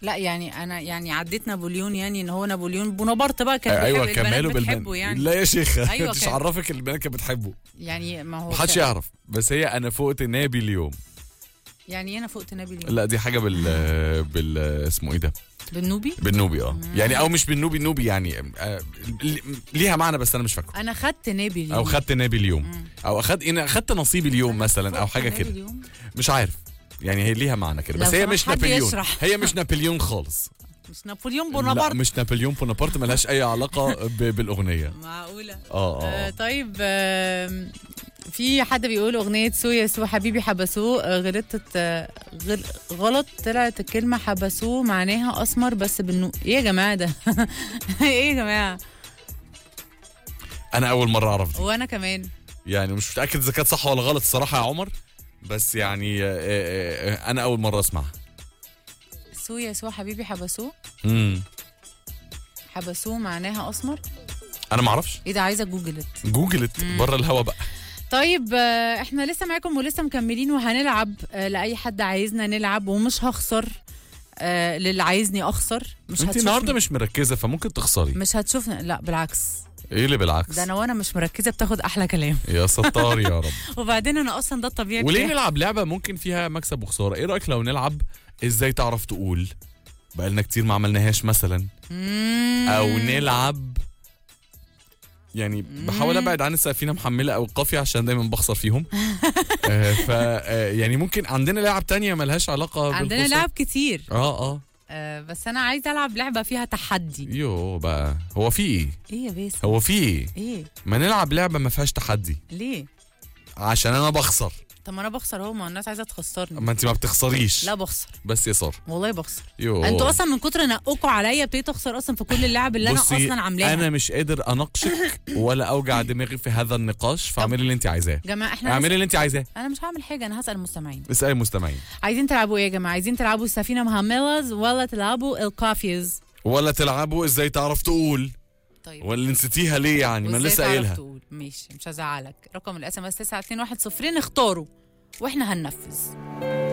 لا يعني انا يعني عديت نابليون يعني ان هو نابليون بونابرت بقى كان ايوه بيحب- البنات كماله بتحبه بالبنات يعني لا يا شيخ أيوة انت كان- عرفك البنات كانت بتحبه يعني ما هو محدش كان- يعرف بس هي انا فوقت نابليون يعني انا فوقت نابليون لا دي حاجه بال بال اسمه ايه ده بالنوبي بالنوبي اه يعني او مش بالنوبي النوبي يعني آه، ليها معنى بس انا مش فاكره انا خدت نابليون او خدت نابي اليوم او اخد انا اخدت نصيب اليوم مثلا او حاجه كده نابليون. مش عارف يعني هي ليها معنى كده لو بس هي سمحت مش حد نابليون يشرح. هي مش نابليون خالص مش نابليون لا بونابرت مش نابليون بونابرت ملهاش اي علاقه ب- بالاغنيه معقوله اه آه اه طيب آه في حد بيقول اغنيه سو يا سو حبيبي حبسوه آه، غلطت آه، غل غلط طلعت الكلمه حبسوه معناها اسمر بس بالنو ايه يا جماعه ده ايه يا جماعه انا اول مره اعرف دي وانا كمان يعني مش متاكد اذا كانت صح ولا غلط الصراحه يا عمر بس يعني آه، آه، آه، انا اول مره اسمعها سو يا سو حبيبي حبسوه امم حبسوه معناها اسمر انا ما اعرفش ايه ده عايزه جوجلت جوجلت بره الهوا بقى طيب آه، احنا لسه معاكم ولسه مكملين وهنلعب آه، لاي حد عايزنا نلعب ومش هخسر آه، للي عايزني اخسر مش انت هتشوفني النهارده مش مركزه فممكن تخسري مش هتشوفنا لا بالعكس ايه اللي بالعكس ده انا وانا مش مركزه بتاخد احلى كلام يا ستار يا رب وبعدين انا اصلا ده الطبيعي وليه بتاعي. نلعب لعبه ممكن فيها مكسب وخساره ايه رايك لو نلعب ازاي تعرف تقول بقالنا كتير ما عملناهاش مثلا مم. او نلعب يعني بحاول ابعد عن السقفينه محمله او القافيه عشان دايما بخسر فيهم آه ف آه، يعني ممكن عندنا لعب تانية ملهاش علاقه عندنا بالخسارة. لعب كتير اه اه آه بس انا عايزه العب لعبه فيها تحدي يو بقى هو في ايه ايه يا باسم هو في ايه ايه ما نلعب لعبه ما فيهاش تحدي ليه عشان انا بخسر طب ما انا بخسر اهو ما الناس عايزه تخسرني ما انت ما بتخسريش لا بخسر بس يا ساره والله بخسر يو انتوا اصلا من كتر نقوكوا عليا ابتديت اخسر اصلا في كل اللعب اللي انا بصي، اصلا عاملاها انا مش قادر اناقشك ولا اوجع دماغي في هذا النقاش فاعملي اللي انت عايزاه جماعه احنا اعملي اللي انت عايزاه انا مش هعمل حاجه انا هسال المستمعين اسالي المستمعين عايزين تلعبوا ايه يا جماعه عايزين تلعبوا السفينه مهملز ولا تلعبوا الكافيز ولا تلعبوا ازاي تعرف تقول طيب ولا نسيتيها ليه يعني ما أنا وإزاي لسه تعرف قايلها تقول ماشي مش هزعلك رقم الاس ام اس 921 اختاروا واحنا هننفذ